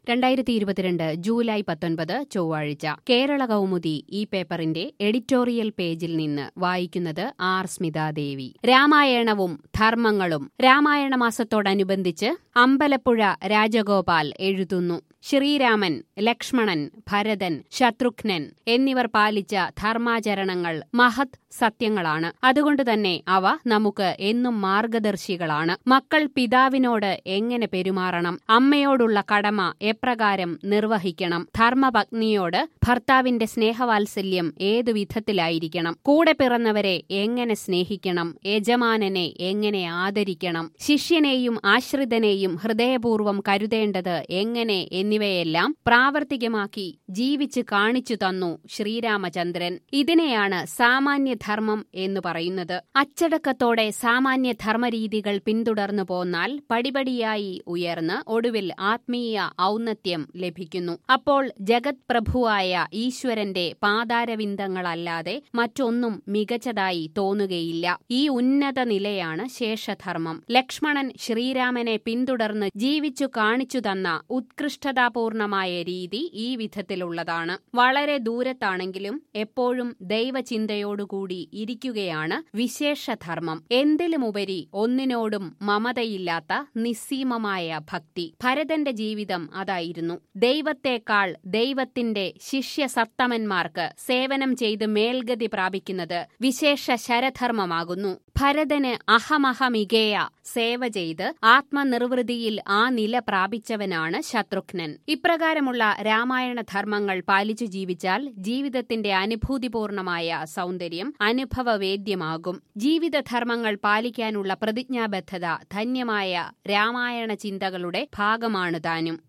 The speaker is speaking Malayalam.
രണ്ടായിരത്തി ഇരുപത്തിരണ്ട് ജൂലൈ പത്തൊൻപത് ചൊവ്വാഴ്ച കേരള കൗമുദി ഈ പേപ്പറിന്റെ എഡിറ്റോറിയൽ പേജിൽ നിന്ന് വായിക്കുന്നത് ആർ സ്മിതാദേവി രാമായണവും ധർമ്മങ്ങളും രാമായണ മാസത്തോടനുബന്ധിച്ച് അമ്പലപ്പുഴ രാജഗോപാൽ എഴുതുന്നു ശ്രീരാമൻ ലക്ഷ്മണൻ ഭരതൻ ശത്രുഘ്നൻ എന്നിവർ പാലിച്ച ധർമാചരണങ്ങൾ മഹത് സത്യങ്ങളാണ് അതുകൊണ്ടുതന്നെ അവ നമുക്ക് എന്നും മാർഗദർശികളാണ് മക്കൾ പിതാവിനോട് എങ്ങനെ പെരുമാറണം അമ്മയോടുള്ള കടമ എപ്രകാരം നിർവഹിക്കണം ധർമ്മപത്നിയോട് ഭർത്താവിന്റെ സ്നേഹവാത്സല്യം ഏതു വിധത്തിലായിരിക്കണം കൂടെ പിറന്നവരെ എങ്ങനെ സ്നേഹിക്കണം യജമാനനെ എങ്ങനെ ആദരിക്കണം ശിഷ്യനെയും ആശ്രിതനെയും ഹൃദയപൂർവ്വം കരുതേണ്ടത് എങ്ങനെ എന്നിവയെല്ലാം പ്രാവർത്തികമാക്കി ജീവിച്ച് കാണിച്ചു തന്നു ശ്രീരാമചന്ദ്രൻ ഇതിനെയാണ് സാമാന്യധർമ്മം എന്ന് പറയുന്നത് അച്ചടക്കത്തോടെ സാമാന്യധർമ്മരീതികൾ പിന്തുടർന്നു പോന്നാൽ പടിപടിയായി ഉയർന്ന് ഒടുവിൽ ആത്മീയ ഔന്നത്യം ലഭിക്കുന്നു അപ്പോൾ ജഗത് പ്രഭുവായ ഈശ്വരന്റെ പാതാരവിന്ദങ്ങളല്ലാതെ മറ്റൊന്നും മികച്ചതായി തോന്നുകയില്ല ഈ ഉന്നത നിലയാണ് ശേഷധർമ്മം ലക്ഷ്മണൻ ശ്രീരാമനെ പിന്തുടർന്ന് ജീവിച്ചു കാണിച്ചു തന്ന ഉത്കൃഷ്ടതാപൂർണമായ രീതി ഈ വിധത്തിലുള്ളതാണ് വളരെ ദൂരത്താണെങ്കിലും എപ്പോഴും ദൈവചിന്തയോടുകൂടി ഇരിക്കുകയാണ് വിശേഷധർമ്മം എന്തിലുമുപരി ഒന്നിനോടും മമതയില്ലാത്ത നിസ്സീമമായ ഭക്തി ഭരതന്റെ ജീവിതം അതായിരുന്നു ദൈവത്തെക്കാൾ ദൈവത്തിന്റെ ശിഷ്യസത്തമന്മാർക്ക് സേവനം ചെയ്ത് മേൽഗതി പ്രാപിക്കുന്നത് വിശേഷ ശരധർമ്മമാകുന്നു ഭരതന് അഹമഹമികേയ സേവ ചെയ്ത് ആത്മനിർവൃതിയിൽ ആ നില പ്രാപിച്ചവനാണ് ശത്രുഘ്നൻ ഇപ്രകാരമുള്ള രാമായണ ധർമ്മങ്ങൾ പാലിച്ചു ജീവിച്ചാൽ ജീവിതത്തിന്റെ അനുഭൂതിപൂർണമായ സൗന്ദര്യം അനുഭവവേദ്യമാകും ജീവിതധർമ്മങ്ങൾ പാലിക്കാനുള്ള പ്രതിജ്ഞാബദ്ധത ധന്യമായ രാമായണ ചിന്തകളുടെ ഭാഗമാണ് താനും